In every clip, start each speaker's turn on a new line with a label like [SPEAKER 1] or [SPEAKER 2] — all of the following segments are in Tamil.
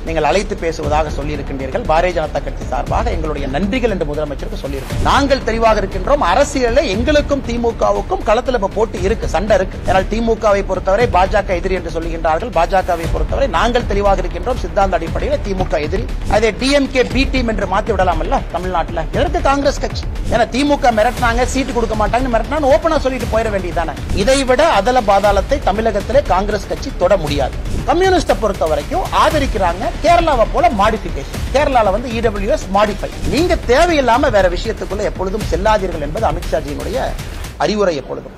[SPEAKER 1] நீங்கள் அழைத்து பேசுவதாக சொல்லியிருக்கின்றீர்கள் பாரதிய ஜனதா கட்சி சார்பாக எங்களுடைய நன்றிகள் என்று முதலமைச்சருக்கு சொல்லியிருக்கோம் நாங்கள் தெளிவாக இருக்கின்றோம் அரசியலில் எங்களுக்கும் திமுகவுக்கும் களத்தில் இப்ப போட்டி இருக்கு சண்டை இருக்கு ஏனால் திமுகவை பொறுத்தவரை பாஜக எதிரி என்று சொல்லுகின்றார்கள் பாஜகவை பொறுத்தவரை நாங்கள் தெளிவாக இருக்கின்றோம் சித்தாந்த அடிப்படையில் திமுக எதிரி அதை டிஎம்கே பி டீம் என்று மாத்தி விடலாமல்ல தமிழ்நாட்டில் எதற்கு காங்கிரஸ் கட்சி ஏன்னா திமுக மிரட்டினாங்க சீட்டு கொடுக்க மாட்டாங்கன்னு மிரட்டினான்னு ஓப்பனா சொல்லிட்டு போயிட வேண்டியதானே இதை விட அதல பாதாளத்தை தமிழகத்திலே காங்கிரஸ் கட்சி தொட முடியாது கம்யூனிஸ்ட பொறுத்த வரைக்கும் ஆதரிக்கிறாங்க கேரளாவை போல மாடிபிகேஷன் கேரளால வந்து இடபிள்யூஎஸ் மாடிஃபை நீங்க தேவையில்லாம வேற விஷயத்துக்குள்ள எப்பொழுதும் செல்லாதீர்கள் என்பது அமித்ஷாஜியினுடைய அறிவுரை எப்பொழுதும்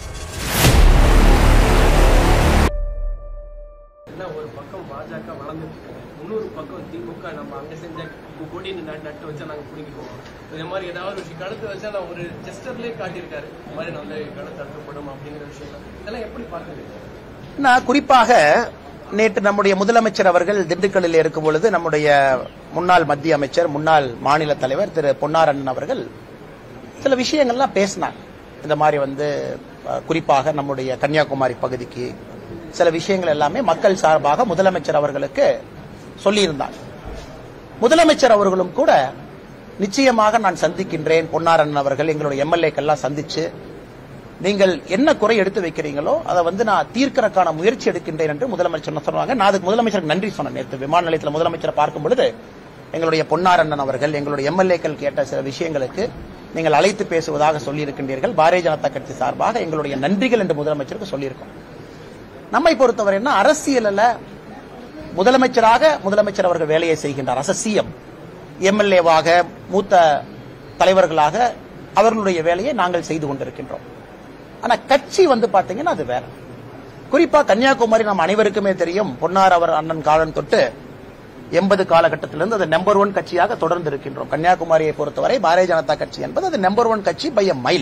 [SPEAKER 2] ஏன்னா ஒரு பக்கம் பாஜக வளர்ந்துட்டு இருக்காங்க இன்னொரு பக்கம் திமுக நம்ம அங்க செஞ்ச கொடின்னு நட்டு நட்டு வச்சா நாங்க பிடிக்கிடுவோம் இந்த மாதிரி ஏதாவது ஒரு விஷயம் கழுத்து வச்சா நான் ஒரு ஜெஸ்டர்லயே காட்டியிருக்காரு இந்த மாதிரி நம்ம கழுத்து அறுக்கப்படும் அப்படிங்கிற விஷயம் இதெல்லாம் எப்படி பாக்குறீங்க
[SPEAKER 1] நான் குறிப்பாக நேற்று நம்முடைய முதலமைச்சர் அவர்கள் திண்டுக்கல்லில் இருக்கும் பொழுது நம்முடைய முன்னாள் மத்திய அமைச்சர் முன்னாள் மாநில தலைவர் திரு பொன்னாரண்ணன் அவர்கள் சில விஷயங்கள்லாம் பேசினார் இந்த மாதிரி வந்து அஹ், குறிப்பாக நம்முடைய கன்னியாகுமரி பகுதிக்கு சில விஷயங்கள் எல்லாமே மக்கள் சார்பாக முதலமைச்சர் அவர்களுக்கு சொல்லியிருந்தார் முதலமைச்சர் அவர்களும் கூட நிச்சயமாக நான் சந்திக்கின்றேன் பொன்னாரண்ணன் அவர்கள் எங்களுடைய எம்எல்ஏக்கெல்லாம் சந்திச்சு நீங்கள் என்ன குறை எடுத்து வைக்கிறீங்களோ அதை வந்து நான் தீர்க்கறக்கான முயற்சி எடுக்கின்றேன் என்று முதலமைச்சர் சொன்னாங்க நான் அதுக்கு முதலமைச்சருக்கு நன்றி சொன்னேன் நேற்று விமான நிலையத்தில் முதலமைச்சரை பார்க்கும் பொழுது எங்களுடைய பொன்னாரண்ணன் அவர்கள் எங்களுடைய எம்எல்ஏக்கள் கேட்ட சில விஷயங்களுக்கு நீங்கள் அழைத்து பேசுவதாக சொல்லியிருக்கின்றீர்கள் பாரதிய ஜனதா கட்சி சார்பாக எங்களுடைய நன்றிகள் என்று முதலமைச்சருக்கு சொல்லியிருக்கோம் நம்மை பொறுத்தவரைன்னா அரசியலில் முதலமைச்சராக முதலமைச்சர் அவர்கள் வேலையை செய்கின்றார் அச சிஎம் எம்எல்ஏவாக மூத்த தலைவர்களாக அவர்களுடைய வேலையை நாங்கள் செய்து கொண்டிருக்கின்றோம் ஆனா கட்சி வந்து பாத்தீங்கன்னா அது வேற குறிப்பா கன்னியாகுமரி நம்ம அனைவருக்குமே தெரியும் பொன்னார் அவர் அண்ணன் காலன் தொட்டு எண்பது காலகட்டத்திலிருந்து அது நம்பர் ஒன் கட்சியாக தொடர்ந்து இருக்கின்றோம் கன்னியாகுமரியை பொறுத்தவரை பாரதிய ஜனதா கட்சி என்பது அது நம்பர் ஒன் கட்சி பை எ மைல்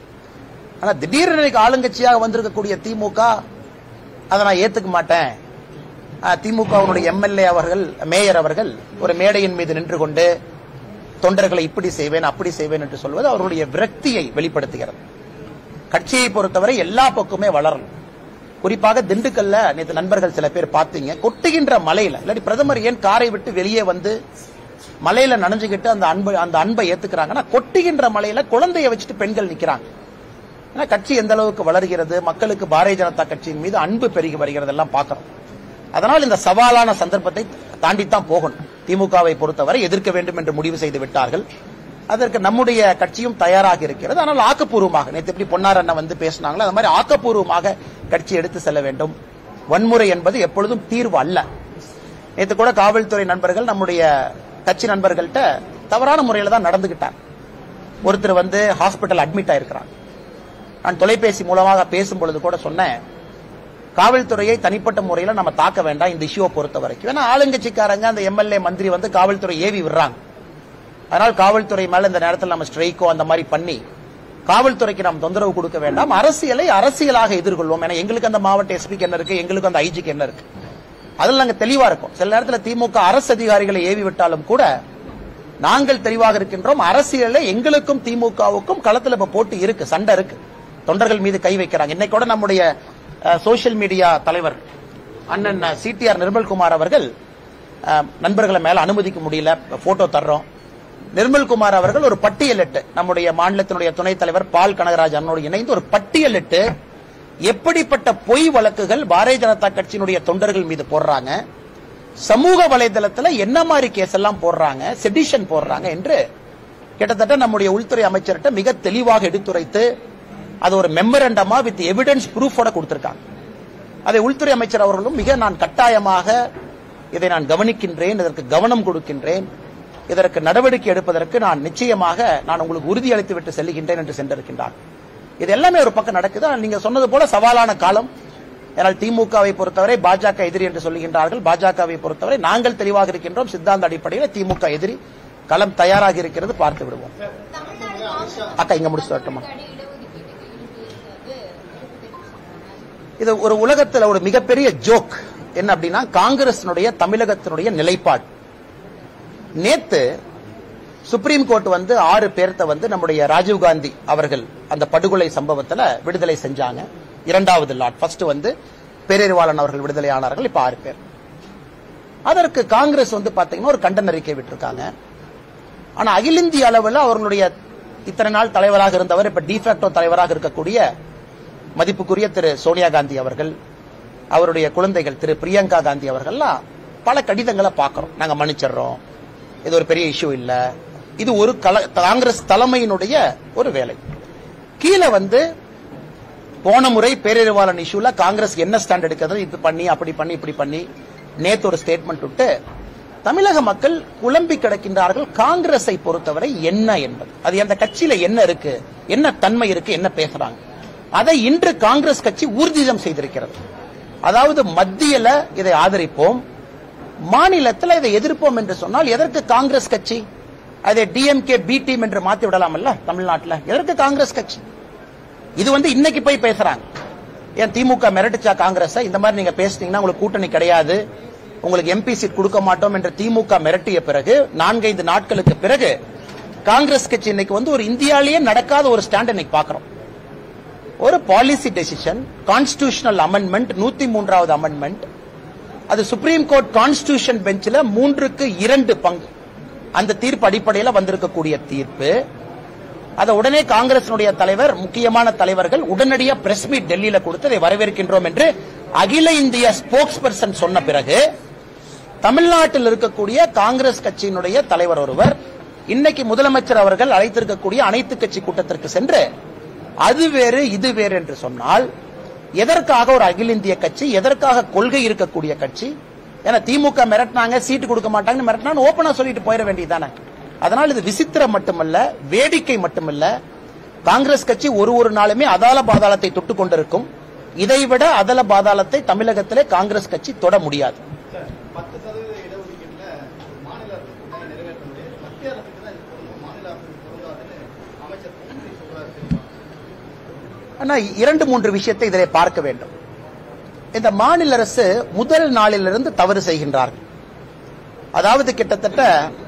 [SPEAKER 1] ஆனா திடீர்னு இன்னைக்கு ஆளுங்கட்சியாக வந்திருக்கக்கூடிய திமுக அதை நான் ஏத்துக்க மாட்டேன் திமுகவினுடைய எம்எல்ஏ அவர்கள் மேயர் அவர்கள் ஒரு மேடையின் மீது நின்று கொண்டு தொண்டர்களை இப்படி செய்வேன் அப்படி செய்வேன் என்று சொல்வது அவருடைய விரக்தியை வெளிப்படுத்துகிறது கட்சியை பொறுத்தவரை எல்லா பக்கமே வளரணும் குறிப்பாக திண்டுக்கல்ல நேற்று நண்பர்கள் சில பேர் பார்த்தீங்க கொட்டுகின்ற மலையில இல்லாட்டி பிரதமர் ஏன் காரை விட்டு வெளியே வந்து மலையில நனைஞ்சுக்கிட்டு அந்த அன்பு அந்த அன்பை ஏத்துக்கிறாங்கன்னா கொட்டுகின்ற மலையில குழந்தைய வச்சுட்டு பெண்கள் நிக்கிறாங்க ஏன்னா கட்சி எந்த அளவுக்கு வளர்கிறது மக்களுக்கு பாரதிய ஜனதா கட்சியின் மீது அன்பு பெருகி வருகிறது எல்லாம் பார்க்கிறோம் அதனால் இந்த சவாலான சந்தர்ப்பத்தை தாண்டித்தான் போகணும் திமுகவை பொறுத்தவரை எதிர்க்க வேண்டும் என்று முடிவு செய்து விட்டார்கள் அதற்கு நம்முடைய கட்சியும் தயாராக இருக்கிறது ஆனால் ஆக்கப்பூர்வமாக நேற்று எப்படி பொன்னார் அண்ணன் வந்து பேசினாங்களோ அது மாதிரி ஆக்கப்பூர்வமாக கட்சி எடுத்து செல்ல வேண்டும் வன்முறை என்பது எப்பொழுதும் தீர்வு அல்ல நேற்று கூட காவல்துறை நண்பர்கள் நம்முடைய கட்சி நண்பர்கள்ட்ட தவறான முறையில் தான் நடந்துகிட்டார் ஒருத்தர் வந்து ஹாஸ்பிட்டல் அட்மிட் ஆயிருக்கிறாங்க நான் தொலைபேசி மூலமாக பேசும் பொழுது கூட சொன்னேன் காவல்துறையை தனிப்பட்ட முறையில் நம்ம தாக்க வேண்டாம் இந்த இஷ்யூவை பொறுத்த வரைக்கும் ஏன்னா ஆளுங்கட்சிக்காரங்க அந்த எம்எல்ஏ மந்திரி வந்து காவல்துறை ஏவி விடுறாங்க அதனால் காவல்துறை மேல இந்த நேரத்தில் நம்ம ஸ்ட்ரைக்கோ அந்த மாதிரி பண்ணி காவல்துறைக்கு நாம் தொந்தரவு கொடுக்க வேண்டாம் அரசியலை அரசியலாக எதிர்கொள்வோம் ஏன்னா எங்களுக்கு அந்த மாவட்ட எஸ்பிக்கு என்ன இருக்கு எங்களுக்கு அந்த ஐஜிக்கு என்ன இருக்கு அதில் நாங்க தெளிவா இருக்கும் சில நேரத்தில் திமுக அரசு அதிகாரிகளை ஏவி விட்டாலும் கூட நாங்கள் தெளிவாக இருக்கின்றோம் அரசியலில் எங்களுக்கும் திமுகவுக்கும் களத்தில் இப்ப போட்டி இருக்கு சண்டை இருக்கு தொண்டர்கள் மீது கை வைக்கிறாங்க இன்னைக்கு கூட நம்முடைய சோசியல் மீடியா தலைவர் அண்ணன் சிடிஆர் நிர்மல்குமார் அவர்கள் அஹ், நண்பர்களை மேல அனுமதிக்க முடியல போட்டோ தர்றோம் நிர்மல்குமார் அவர்கள் ஒரு பட்டியலிட்டு நம்முடைய மாநிலத்தினுடைய துணைத் தலைவர் பால் கனகராஜ் அண்ணோடு இணைந்து ஒரு பட்டியலிட்டு எப்படிப்பட்ட பொய் வழக்குகள் பாரதிய ஜனதா கட்சியினுடைய தொண்டர்கள் மீது போடுறாங்க சமூக வலைதளத்துல என்ன மாதிரி கேஸ் எல்லாம் போடுறாங்க செடிஷன் போடுறாங்க என்று கிட்டத்தட்ட நம்முடைய உள்துறை அமைச்சர்கிட்ட மிக தெளிவாக எடுத்துரைத்து அது ஒரு மெமரண்டமா வித் எவிடன்ஸ் ப்ரூஃபோட கொடுத்திருக்காங்க அதை உள்துறை அமைச்சர் அவர்களும் மிக நான் கட்டாயமாக இதை நான் கவனிக்கின்றேன் இதற்கு கவனம் கொடுக்கின்றேன் இதற்கு நடவடிக்கை எடுப்பதற்கு நான் நிச்சயமாக நான் உங்களுக்கு உறுதி அளித்து விட்டு செல்லுகின்றேன் என்று சென்றிருக்கின்றார் இது எல்லாமே ஒரு பக்கம் நடக்குது ஆனால் நீங்க சொன்னது போல சவாலான காலம் ஏனால் திமுகவை பொறுத்தவரை பாஜக எதிரி என்று சொல்லுகின்றார்கள் பாஜகவை பொறுத்தவரை நாங்கள் தெளிவாக இருக்கின்றோம் சித்தாந்த அடிப்படையில் திமுக எதிரி களம் தயாராக இருக்கிறது பார்த்து விடுவோம் அக்கா இங்க முடிச்சு வரட்டுமா இது ஒரு உலகத்துல ஒரு மிகப்பெரிய ஜோக் என்ன அப்படின்னா காங்கிரசினுடைய தமிழகத்தினுடைய நிலைப்பாடு நேத்து சுப்ரீம் கோர்ட் வந்து ஆறு பேர்த்த வந்து நம்முடைய ராஜீவ்காந்தி அவர்கள் அந்த படுகொலை சம்பவத்துல விடுதலை செஞ்சாங்க இரண்டாவது லாட் ஃபர்ஸ்ட் வந்து பேரறிவாளன் அவர்கள் விடுதலை ஆனார்கள் இப்ப ஆறு பேர் அதற்கு காங்கிரஸ் வந்து பாத்தீங்கன்னா ஒரு கண்டன அறிக்கை விட்டிருக்காங்க ஆனா அகில இந்திய அளவில் அவர்களுடைய இத்தனை நாள் தலைவராக இருந்தவர் இப்ப டிஃபேக்டோ தலைவராக இருக்கக்கூடிய மதிப்புக்குரிய திரு சோனியா காந்தி அவர்கள் அவருடைய குழந்தைகள் திரு பிரியங்கா காந்தி அவர்கள்லாம் பல கடிதங்களை பார்க்கிறோம் நாங்க மன்னிச்சிடுறோம் இது ஒரு பெரிய இஷ்யூ இல்ல இது ஒரு கல- காங்கிரஸ் தலைமையினுடைய ஒரு வேலை கீழே வந்து போன முறை பேரறிவாளன் இஷ்யூல காங்கிரஸ் என்ன ஸ்டாண்ட் எடுக்கிறது இது பண்ணி அப்படி பண்ணி இப்படி பண்ணி நேத்து ஒரு ஸ்டேட்மெண்ட் விட்டு தமிழக மக்கள் குழம்பி கிடக்கின்றார்கள் காங்கிரஸை பொறுத்தவரை என்ன என்பது அது அந்த கட்சியில என்ன இருக்கு என்ன தன்மை இருக்கு என்ன பேசுறாங்க அதை இன்று காங்கிரஸ் கட்சி ஊர்ஜிதம் செய்திருக்கிறது அதாவது மத்தியில இதை ஆதரிப்போம் மாநிலத்தில் இதை எதிர்ப்போம் என்று சொன்னால் எதற்கு காங்கிரஸ் கட்சி அதை டிஎம்கே பி டீம் என்று மாத்தி விடலாமல்ல தமிழ்நாட்டில் எதற்கு காங்கிரஸ் கட்சி இது வந்து இன்னைக்கு போய் பேசுறாங்க ஏன் திமுக மிரட்டுச்சா காங்கிரஸ் இந்த மாதிரி நீங்க பேசுனீங்கன்னா உங்களுக்கு கூட்டணி கிடையாது உங்களுக்கு எம்பி சீட் கொடுக்க மாட்டோம் என்று திமுக மிரட்டிய பிறகு நான்கைந்து நாட்களுக்கு பிறகு காங்கிரஸ் கட்சி இன்னைக்கு வந்து ஒரு இந்தியாலேயே நடக்காத ஒரு ஸ்டாண்ட் இன்னைக்கு பாக்குறோம் ஒரு பாலிசி டெசிஷன் கான்ஸ்டிடியூஷனல் அமெண்ட்மெண்ட் நூத்தி மூன்றாவது அமெண்ட்மெண்ட் அது சுப்ரீம் கோர்ட் கான்ஸ்டிடியூஷன் பெஞ்சில் மூன்றுக்கு இரண்டு பங்கு அந்த தீர்ப்பு அடிப்படையில் வந்திருக்கக்கூடிய தீர்ப்பு அதை உடனே காங்கிரசினுடைய தலைவர் முக்கியமான தலைவர்கள் உடனடியா பிரஸ் மீட் டெல்லியில கொடுத்து அதை வரவேற்கின்றோம் என்று அகில இந்திய ஸ்போக்ஸ் பர்சன் சொன்ன பிறகு தமிழ்நாட்டில் இருக்கக்கூடிய காங்கிரஸ் கட்சியினுடைய தலைவர் ஒருவர் இன்னைக்கு முதலமைச்சர் அவர்கள் அழைத்திருக்கக்கூடிய அனைத்து கட்சி கூட்டத்திற்கு சென்று அது வேறு இது வேறு என்று சொன்னால் எதற்காக ஒரு அகில இந்திய கட்சி எதற்காக கொள்கை இருக்கக்கூடிய கட்சி ஏன்னா திமுக மிரட்டினாங்க சீட்டு கொடுக்க மாட்டாங்கன்னு மிரட்டினான்னு ஓப்பனா சொல்லிட்டு போயிட வேண்டியதானே அதனால் இது விசித்திரம் மட்டுமல்ல வேடிக்கை மட்டுமல்ல காங்கிரஸ் கட்சி ஒரு ஒரு நாளுமே அதால பாதாளத்தை தொட்டு கொண்டிருக்கும் இதைவிட அதல பாதாளத்தை தமிழகத்திலே காங்கிரஸ் கட்சி தொட முடியாது
[SPEAKER 3] சார் பத்து சதவீத இடஒதுக்கீட்டுல மாநில அரசு கூட்டாக நிறைவேற்ற முடியாது மத்திய அரசுக்கு தான் இது பொருந்தும் மாநில அரசுக்கு பொருந்தாதுன்னு அமைச்சர் பொன்முடி சொல்றாரு தெரியுமா
[SPEAKER 1] ஆனா இரண்டு மூன்று விஷயத்தை இதிலே பார்க்க வேண்டும் இந்த மாநில அரசு முதல் நாளிலிருந்து தவறு செய்கின்றார்கள் அதாவது கிட்டத்தட்ட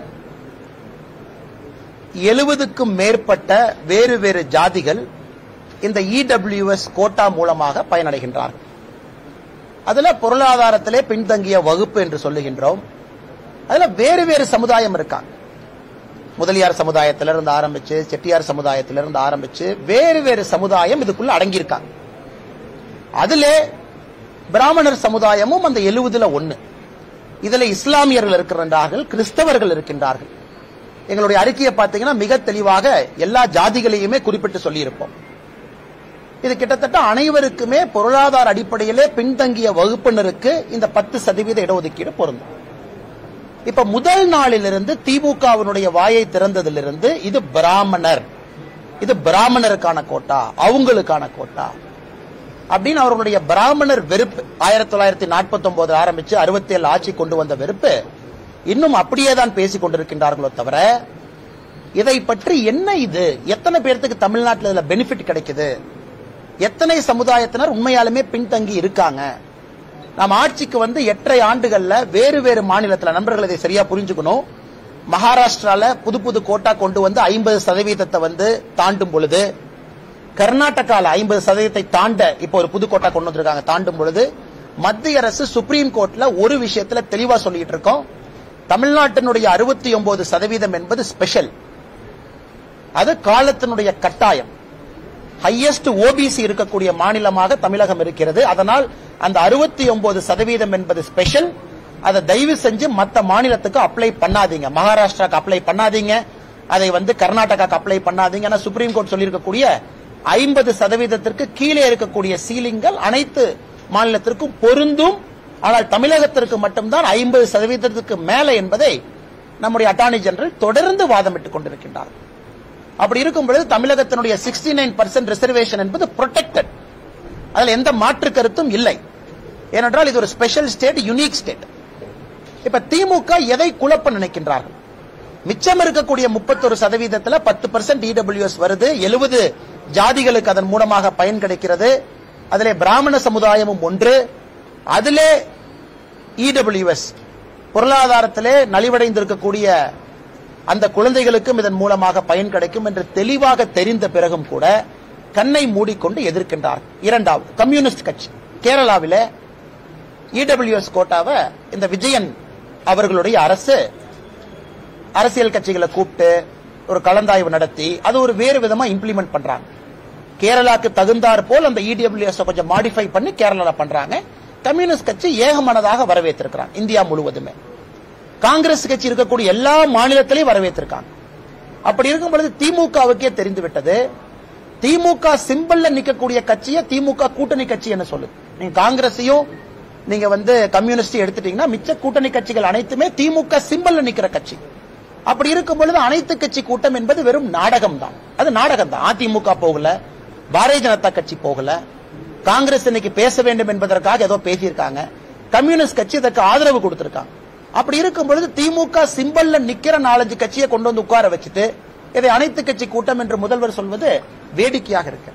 [SPEAKER 1] எழுபதுக்கும் மேற்பட்ட வேறு வேறு ஜாதிகள் இந்த இடபிள்யூஎஸ் கோட்டா மூலமாக பயனடைகின்றார்கள் அதுல பொருளாதாரத்திலே பின்தங்கிய வகுப்பு என்று சொல்லுகின்றோம் அதுல வேறு வேறு சமுதாயம் இருக்காங்க முதலியார் சமுதாயத்திலிருந்து ஆரம்பிச்சு செட்டியார் சமுதாயத்திலிருந்து ஆரம்பிச்சு வேறு வேறு சமுதாயம் இதுக்குள்ள அடங்கியிருக்காங்க அதிலே பிராமணர் சமுதாயமும் அந்த எழுவதுல ஒண்ணு இதுல இஸ்லாமியர்கள் இருக்கின்றார்கள் கிறிஸ்தவர்கள் இருக்கின்றார்கள் எங்களுடைய அறிக்கையை பார்த்தீங்கன்னா மிக தெளிவாக எல்லா ஜாதிகளையுமே குறிப்பிட்டு சொல்லியிருப்போம் இது கிட்டத்தட்ட அனைவருக்குமே பொருளாதார அடிப்படையிலே பின்தங்கிய வகுப்பினருக்கு இந்த பத்து சதவீத இடஒதுக்கீடு பொருந்தும் இப்ப முதல் நாளிலிருந்து திமுகவினுடைய வாயை திறந்ததிலிருந்து இது பிராமணர் இது பிராமணருக்கான கோட்டா அவங்களுக்கான கோட்டா அப்படின்னு அவர்களுடைய பிராமணர் வெறுப்பு ஆயிரத்தி தொள்ளாயிரத்தி நாற்பத்தி ஒன்பது ஆரம்பிச்சு அறுபத்தி ஏழு ஆட்சி கொண்டு வந்த வெறுப்பு இன்னும் அப்படியே தான் பேசிக் கொண்டிருக்கின்றார்களோ தவிர இதை பற்றி என்ன இது எத்தனை பேர்த்துக்கு தமிழ்நாட்டில் இதுல பெனிஃபிட் கிடைக்குது எத்தனை சமுதாயத்தினர் உண்மையாலுமே பின்தங்கி இருக்காங்க நாம் ஆட்சிக்கு வந்து எட்டரை ஆண்டுகள்ல வேறு வேறு மாநிலத்துல நண்பர்கள் இதை சரியா புரிஞ்சுக்கணும் மகாராஷ்டிரால புது புது கோட்டா கொண்டு வந்து ஐம்பது சதவீதத்தை வந்து தாண்டும் பொழுது கர்நாடகால ஐம்பது சதவீதத்தை தாண்ட இப்போ ஒரு புது கோட்டா கொண்டு வந்திருக்காங்க தாண்டும் பொழுது மத்திய அரசு சுப்ரீம் கோர்ட்ல ஒரு விஷயத்துல தெளிவா சொல்லிட்டு இருக்கோம் தமிழ்நாட்டினுடைய அறுபத்தி ஒன்பது சதவீதம் என்பது ஸ்பெஷல் அது காலத்தினுடைய கட்டாயம் ஹையஸ்ட் ஓபிசி இருக்கக்கூடிய மாநிலமாக தமிழகம் இருக்கிறது அதனால் அந்த அறுபத்தி ஒன்பது சதவீதம் என்பது ஸ்பெஷல் அதை தயவு செஞ்சு மத்த மாநிலத்துக்கு அப்ளை பண்ணாதீங்க மகாராஷ்டிராக்கு அப்ளை பண்ணாதீங்க அதை வந்து கர்நாடகாக்கு அப்ளை பண்ணாதீங்க ஆனா சுப்ரீம் கோர்ட் சொல்லியிருக்கக்கூடிய ஐம்பது சதவீதத்திற்கு கீழே இருக்கக்கூடிய சீலிங்கள் அனைத்து மாநிலத்திற்கும் பொருந்தும் ஆனால் தமிழகத்திற்கு மட்டும்தான் ஐம்பது சதவீதத்திற்கு மேல என்பதை நம்முடைய அட்டார்னி ஜெனரல் தொடர்ந்து வாதமிட்டுக் கொண்டிருக்கின்றார் அப்படி இருக்கும் பொழுது தமிழகத்தினுடைய சிக்ஸ்டி நைன் பர்சன்ட் ரிசர்வேஷன் என்பது ப்ரொடெக்டட் அதில் எந்த மாற்று கருத்தும் இல்லை ஏனென்றால் இது ஒரு ஸ்பெஷல் ஸ்டேட் யுனிக் ஸ்டேட் இப்ப திமுக எதை குழப்ப நினைக்கின்றார்கள் மிச்சம் இருக்கக்கூடிய முப்பத்தொரு சதவீதத்துல பத்து பர்சன்ட் இடபிள்யூஎஸ் வருது எழுபது ஜாதிகளுக்கு அதன் மூலமாக பயன் கிடைக்கிறது அதிலே பிராமண சமுதாயமும் ஒன்று அதிலே இடபிள்யூஎஸ் பொருளாதாரத்திலே நலிவடைந்திருக்கக்கூடிய அந்த குழந்தைகளுக்கும் இதன் மூலமாக பயன் கிடைக்கும் என்று தெளிவாக தெரிந்த பிறகும் கூட கண்ணை மூடிக்கொண்டு எதிர்க்கின்றார் இரண்டாவது கம்யூனிஸ்ட் கட்சி கேரளாவிலே இடபிள்யூஎஸ் கோட்டாவை இந்த விஜயன் அவர்களுடைய அரசு அரசியல் கட்சிகளை கூப்பிட்டு ஒரு கலந்தாய்வு நடத்தி அது ஒரு வேறு விதமா இம்ப்ளிமெண்ட் பண்றாங்க கேரளாக்கு தகுந்தாற் போல் அந்த இடபிள்யூஎஸ் கொஞ்சம் மாடிஃபை பண்ணி கேரளால பண்றாங்க கம்யூனிஸ்ட் கட்சி ஏகமனதாக வரவேற்றிருக்கிறாங்க இந்தியா முழுவதுமே காங்கிரஸ் கட்சி இருக்கக்கூடிய எல்லா மாநிலத்திலையும் வரவேற்றிருக்காங்க அப்படி இருக்கும் பொழுது திமுகவுக்கே தெரிந்து விட்டது திமுக சிம்பிள்ல நிக்கக்கூடிய கட்சியை திமுக கூட்டணி கட்சி என்ன சொல்லுது நீங்க காங்கிரஸையும் நீங்க வந்து கம்யூனிஸ்ட் எடுத்துட்டீங்கன்னா மிச்ச கூட்டணி கட்சிகள் அனைத்துமே திமுக சிம்பிள்ல நிக்கிற கட்சி அப்படி இருக்கும் பொழுது அனைத்து கட்சி கூட்டம் என்பது வெறும் நாடகம் தான் அது நாடகம் தான் அதிமுக போகல பாரதிய ஜனதா கட்சி போகல காங்கிரஸ் இன்னைக்கு பேச வேண்டும் என்பதற்காக ஏதோ பேசியிருக்காங்க கம்யூனிஸ்ட் கட்சி இதற்கு ஆதரவு கொடுத்திருக்காங்க அப்படி இருக்கும் பொழுது திமுக சிம்பல்ல நிக்கிற நாலஞ்சு கட்சியை கொண்டு வந்து உட்கார வச்சுட்டு இதை அனைத்து கட்சி கூட்டம் என்று முதல்வர் சொல்வது வேடிக்கையாக இருக்கு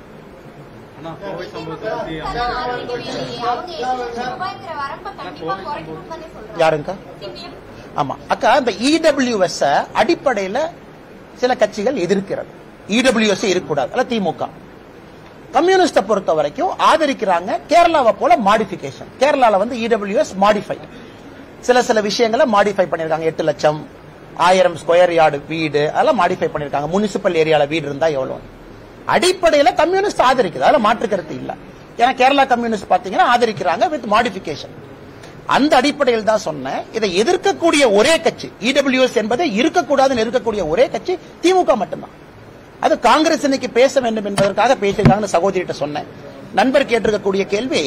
[SPEAKER 4] ரூபாய்ங்கிற வரம்பை கண்டிப்பா குறைக்கணும் தானே சொல்றாங்க
[SPEAKER 1] யாருங்க
[SPEAKER 4] சிபிஎம்
[SPEAKER 1] ஆமா அக்கா இந்த இடபிள்யூஎஸ் அடிப்படையில சில கட்சிகள் எதிர்க்கிறது இடபிள்யூஎஸ் இருக்கக்கூடாது அல்ல திமுக கம்யூனிஸ்ட பொறுத்த வரைக்கும் ஆதரிக்கிறாங்க கேரளாவை போல மாடிஃபிகேஷன் கேரளால வந்து இடபிள்யூஎஸ் மாடிஃபை சில சில விஷயங்களை மாடிஃபை பண்ணிருக்காங்க எட்டு லட்சம் ஆயிரம் ஸ்கொயர் யார்டு வீடு அதெல்லாம் மாடிஃபை பண்ணிருக்காங்க முனிசிபல் ஏரியால வீடு இருந்தா எவ்வளவு அடிப்படையில கம்யூனிஸ்ட் ஆதரிக்குது அதுல மாற்று கருத்து இல்ல ஏன்னா கேரளா கம்யூனிஸ்ட் பாத்தீங்கன்னா ஆதரிக்கிறாங்க வித் மாடிஃபிகேஷன் அந்த அடிப்படையில் தான் சொன்னேன் இதை எதிர்க்கக்கூடிய ஒரே கட்சி இடபிள்யூஎஸ் என்பதை இருக்கக்கூடாதுன்னு இருக்கக்கூடிய ஒரே கட்சி திமுக மட்டும்தான் அது காங்கிரஸ் இன்னைக்கு பேச வேண்டும் என்பதற்காக பேசியிருக்காங்கன்னு சகோதரிட்ட சொன்னேன் நண்பர் கேட்டிருக்கக்கூடிய கேள்வி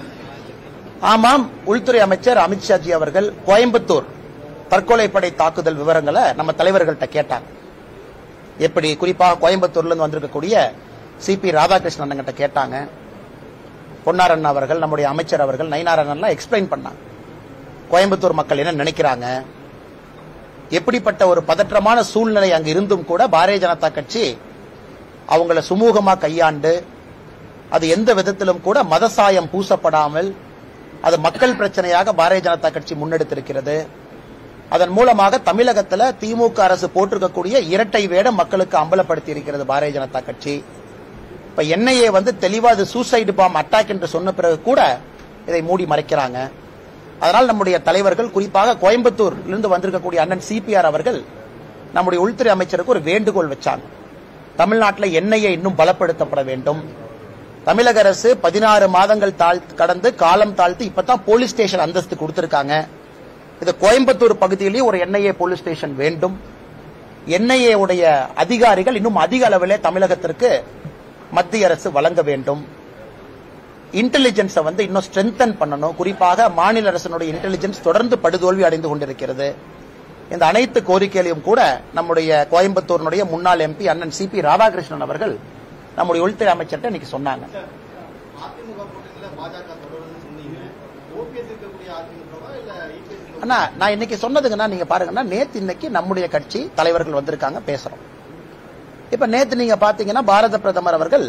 [SPEAKER 1] ஆமாம் உள்துறை அமைச்சர் அமித்ஷாஜி அவர்கள் கோயம்புத்தூர் தற்கொலைப்படை தாக்குதல் விவரங்களை நம்ம தலைவர்கள்ட்ட கேட்டாங்க எப்படி குறிப்பாக கோயம்புத்தூர்ல இருந்து வந்திருக்கக்கூடிய சிபி ராதாகிருஷ்ணன் கிட்ட கேட்டாங்க பொன்னாரண்ணா அவர்கள் நம்முடைய அமைச்சர் அவர்கள் நயினாரண்ணன் எக்ஸ்பிளைன் பண்ணாங்க கோயம்புத்தூர் மக்கள் என்ன நினைக்கிறாங்க எப்படிப்பட்ட ஒரு பதற்றமான சூழ்நிலை அங்கு இருந்தும் கூட பாரதிய ஜனதா கட்சி அவங்கள சுமூகமா கையாண்டு அது எந்த விதத்திலும் கூட மதசாயம் பூசப்படாமல் அது மக்கள் பிரச்சனையாக பாரதிய ஜனதா கட்சி முன்னெடுத்திருக்கிறது அதன் மூலமாக தமிழகத்துல திமுக அரசு போட்டிருக்கக்கூடிய இரட்டை வேடம் மக்களுக்கு அம்பலப்படுத்தி இருக்கிறது பாரதிய ஜனதா கட்சி இப்ப என்ஐஏ வந்து தெளிவா இது சூசைடு பாம் அட்டாக் என்று சொன்ன பிறகு கூட இதை மூடி மறைக்கிறாங்க அதனால் நம்முடைய தலைவர்கள் குறிப்பாக கோயம்புத்தூர் இருந்து வந்திருக்கக்கூடிய அண்ணன் சிபிஆர் அவர்கள் நம்முடைய உள்துறை அமைச்சருக்கு ஒரு வேண்டுகோள் வச்சாங்க தமிழ்நாட்டில் எண்ணெயை இன்னும் பலப்படுத்தப்பட வேண்டும் தமிழக அரசு பதினாறு மாதங்கள் தாழ் கடந்து காலம் தாழ்த்து இப்பதான் போலீஸ் ஸ்டேஷன் அந்தஸ்து கொடுத்திருக்காங்க இது கோயம்புத்தூர் பகுதியிலேயே ஒரு என்ஐஏ போலீஸ் ஸ்டேஷன் வேண்டும் என்ஐஏ உடைய அதிகாரிகள் இன்னும் அதிக அளவிலே தமிழகத்திற்கு மத்திய அரசு வழங்க வேண்டும் இன்டெலிஜென்ஸை வந்து இன்னும் ஸ்ட்ரென்தன் பண்ணணும் குறிப்பாக மாநில அரசினுடைய இன்டெலிஜென்ஸ் தொடர்ந்து படுதோல்வி அடைந்து கொண்டிருக்கிறது இந்த அனைத்து கோரிக்கைகளையும் கூட நம்முடைய கோயம்புத்தூரினுடைய முன்னாள் எம்பி அண்ணன் சிபி ராதாகிருஷ்ணன் அவர்கள் நம்முடைய உள்துறை அமைச்சர்கிட்ட இன்னைக்கு சொன்னாங்க
[SPEAKER 3] அதிமுக கூட்டணியில பாஜக தொடரும்னு சொன்னீங்க ஓபிஎஸ் இருக்கக்கூடிய அதிமுகவா இல்ல இபிஎஸ்
[SPEAKER 1] அண்ணா நான் இன்னைக்கு சொன்னதுங்கன்னா நீங்க பாருங்கன்னா நேத்து இன்னைக்கு நம்முடைய கட்சி தலைவர்கள் வந்திருக்காங்க பேசுறோம் இப்ப நேத்து நீங்க பாத்தீங்கன்னா பாரத பிரதமர் அவர்கள்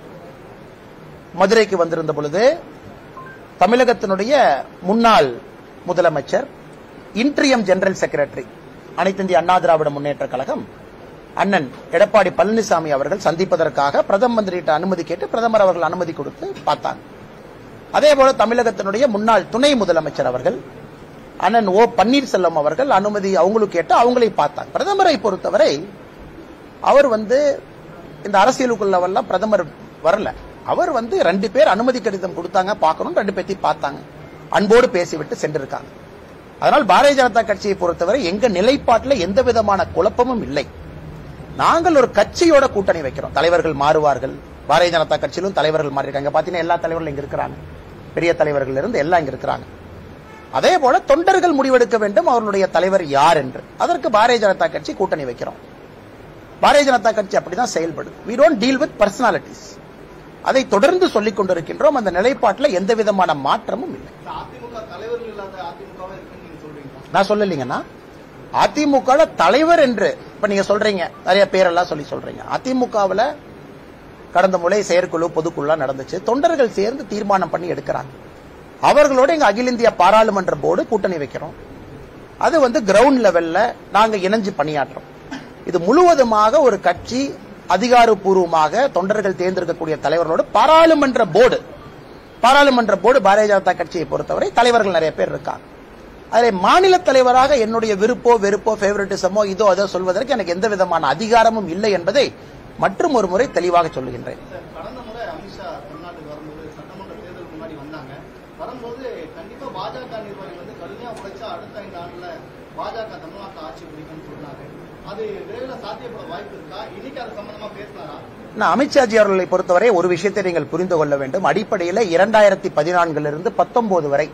[SPEAKER 1] மதுரைக்கு வந்திருந்த பொழுது தமிழகத்தினுடைய முன்னாள் முதலமைச்சர் இன்ட்ரியம் ஜெனரல் செக்ரட்டரி அனைத்து இந்திய அண்ணா திராவிட முன்னேற்ற கழகம் அண்ணன் எடப்பாடி பழனிசாமி அவர்கள் சந்திப்பதற்காக பிரதம மந்திரிட்ட அனுமதி கேட்டு பிரதமர் அவர்கள் அனுமதி கொடுத்து பார்த்தாங்க அதே போல தமிழகத்தினுடைய முன்னாள் துணை முதலமைச்சர் அவர்கள் அண்ணன் ஓ பன்னீர்செல்வம் அவர்கள் அனுமதி அவங்களுக்கு கேட்டு அவங்களை பார்த்தாங்க பிரதமரை பொறுத்தவரை அவர் வந்து இந்த அரசியலுக்குள்ளவெல்லாம் பிரதமர் வரல அவர் வந்து ரெண்டு பேர் அனுமதி கடிதம் கொடுத்தாங்க பார்க்கணும் ரெண்டு பேர்த்தையும் பார்த்தாங்க அன்போடு பேசிவிட்டு சென்றிருக்காங்க அதனால் பாரதிய ஜனதா கட்சியை பொறுத்தவரை எங்க நிலைப்பாட்டில் எந்த விதமான குழப்பமும் இல்லை நாங்கள் ஒரு கட்சியோட கூட்டணி வைக்கிறோம் தலைவர்கள் மாறுவார்கள் பாரதிய ஜனதா கட்சியிலும் தலைவர்கள் மாறியிருக்காங்க பாத்தீங்கன்னா எல்லா தலைவர்களும் இங்க இருக்கிறாங்க பெரிய தலைவர்கள் இருந்து எல்லாம் இங்க இருக்கிறாங்க அதே போல தொண்டர்கள் முடிவெடுக்க வேண்டும் அவர்களுடைய தலைவர் யார் என்று அதற்கு பாரதிய ஜனதா கட்சி கூட்டணி வைக்கிறோம் பாரதிய ஜனதா கட்சி அப்படிதான் செயல்படுது we don't deal with personalities அதை தொடர்ந்து சொல்லிக் கொண்டிருக்கின்றோம் அந்த நிலைப்பாட்டில் எந்த விதமான மாற்றமும் இல்லை
[SPEAKER 3] அதிமுக தலைவர்கள் இல்லாத அதிமுகவா இருக்குன்னு நீங்க சொல்றீங்களா
[SPEAKER 1] நான் சொல்லலைங்கன்னா அதிமுக தலைவர் என்று இப்ப நீங்க சொல்றீங்க நிறைய பேரெல்லாம் சொல்லி சொல்றீங்க அதிமுகவுல கடந்த முறை செயற்குழு பொதுக்குழு நடந்துச்சு தொண்டர்கள் சேர்ந்து தீர்மானம் பண்ணி எடுக்கிறாங்க அவர்களோட எங்க அகில இந்திய பாராளுமன்ற போர்டு கூட்டணி வைக்கிறோம் அது வந்து கிரவுண்ட் லெவல்ல நாங்க இணைஞ்சு பணியாற்றுறோம் இது முழுவதுமாக ஒரு கட்சி அதிகாரப்பூர்வமாக தொண்டர்கள் தேர்ந்தெடுக்கக்கூடிய தலைவர்களோடு பாராளுமன்ற போர்டு பாராளுமன்ற போர்டு பாரதிய ஜனதா கட்சியை பொறுத்தவரை தலைவர்கள் நிறைய பேர் இருக்காங்க அதில் மாநில தலைவராக என்னுடைய விருப்போ வெறுப்போ ஃபேவரட்டிசமோ இதோ அதோ சொல்வதற்கு எனக்கு எந்த விதமான அதிகாரமும் இல்லை என்பதை மற்றும் ஒரு முறை தெளிவாக சொல்லுகின்றேன்
[SPEAKER 3] சார், கடந்த முறை அமித்ஷா தமிழ்நாட்டுக்கு வரும்போது சட்டமன்ற தேர்தலுக்கு முன்னாடி வந்தாங்க வரும்போது கண்டிப்பா பாஜக நிர்வாகிகள் வந்து கடுமையா உழைச்சா அடுத்த ஐந்து ஆண்டுல பாஜக தமிழ்நாட்டில் ஆட்சி பிடிக்கும்னு சொன்னாங்க அது விரைவில் சாத்தியப்பட வாய்ப்பு இருக்கா இன்னைக்கு அது சம்பந்தமா பேசினாரா
[SPEAKER 1] நான் அமித்ஷாஜி அவர்களை பொறுத்தவரை ஒரு விஷயத்தை நீங்கள் புரிந்து கொள்ள வேண்டும் அடிப்படையில் இரண்டாயிரத்தி பதினான்கிலிருந்து பத்தொன்பது வரை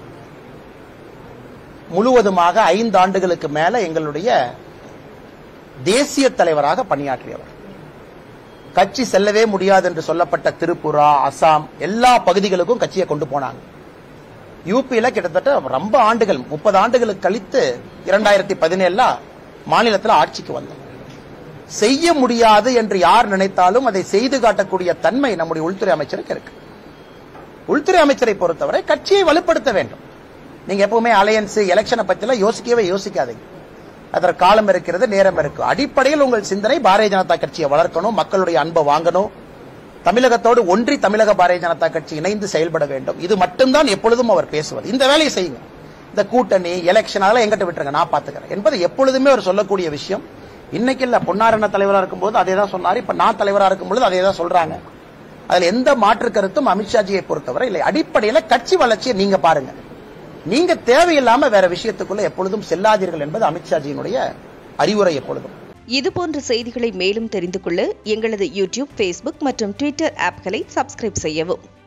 [SPEAKER 1] முழுவதுமாக ஐந்து ஆண்டுகளுக்கு மேல எங்களுடைய தேசிய தலைவராக பணியாற்றியவர் கட்சி செல்லவே முடியாது என்று சொல்லப்பட்ட திரிபுரா அசாம் எல்லா பகுதிகளுக்கும் கட்சியை கொண்டு போனாங்க யூபியில கிட்டத்தட்ட ரொம்ப ஆண்டுகள் முப்பது ஆண்டுகளுக்கு கழித்து இரண்டாயிரத்தி பதினேழுல மாநிலத்தில் ஆட்சிக்கு வந்தோம் செய்ய முடியாது என்று யார் நினைத்தாலும் அதை செய்து காட்டக்கூடிய தன்மை நம்முடைய உள்துறை அமைச்சருக்கு இருக்கு உள்துறை அமைச்சரை பொறுத்தவரை கட்சியை வலுப்படுத்த வேண்டும் நீங்க எப்பவுமே அலையன்ஸ் எலெக்ஷனை பத்திலாம் யோசிக்கவே யோசிக்காதீங்க அதற்கு காலம் இருக்கிறது நேரம் இருக்கு அடிப்படையில் உங்கள் சிந்தனை பாரதிய ஜனதா கட்சியை வளர்க்கணும் மக்களுடைய அன்பை வாங்கணும் தமிழகத்தோடு ஒன்றி தமிழக பாரதிய ஜனதா கட்சி இணைந்து செயல்பட வேண்டும் இது மட்டும்தான் எப்பொழுதும் அவர் பேசுவது இந்த வேலையை செய்யுங்க இந்த கூட்டணி எலெக்ஷன் அதெல்லாம் எங்கிட்ட விட்டுருங்க நான் பாத்துக்கிறேன் என்பது எப்பொழுதுமே அவர் சொல்லக்கூடிய விஷயம் இன்னைக்கு இல்ல பொன்னாரண தலைவரா இருக்கும்போது அதே தான் சொன்னாரு இப்ப நான் தலைவரா இருக்கும் பொழுது அதே தான் சொல்றாங்க அதுல எந்த மாற்று கருத்தும் அமித்ஷாஜியை பொறுத்தவரை இல்லை அடிப்படையில கட்சி வளர்ச்சியை நீங்க பாருங்க நீங்க தேவையில்லாம வேற விஷயத்துக்குள்ள எப்பொழுதும் செல்லாதீர்கள் என்பது அமித்ஷாஜியினுடைய அறிவுரை எப்பொழுதும்
[SPEAKER 5] இதுபோன்ற செய்திகளை மேலும் தெரிந்து கொள்ள எங்களது யூடியூப் ஃபேஸ்புக் மற்றும் ட்விட்டர் ஆப்களை சப்ஸ்கிரைப் செய்யவும்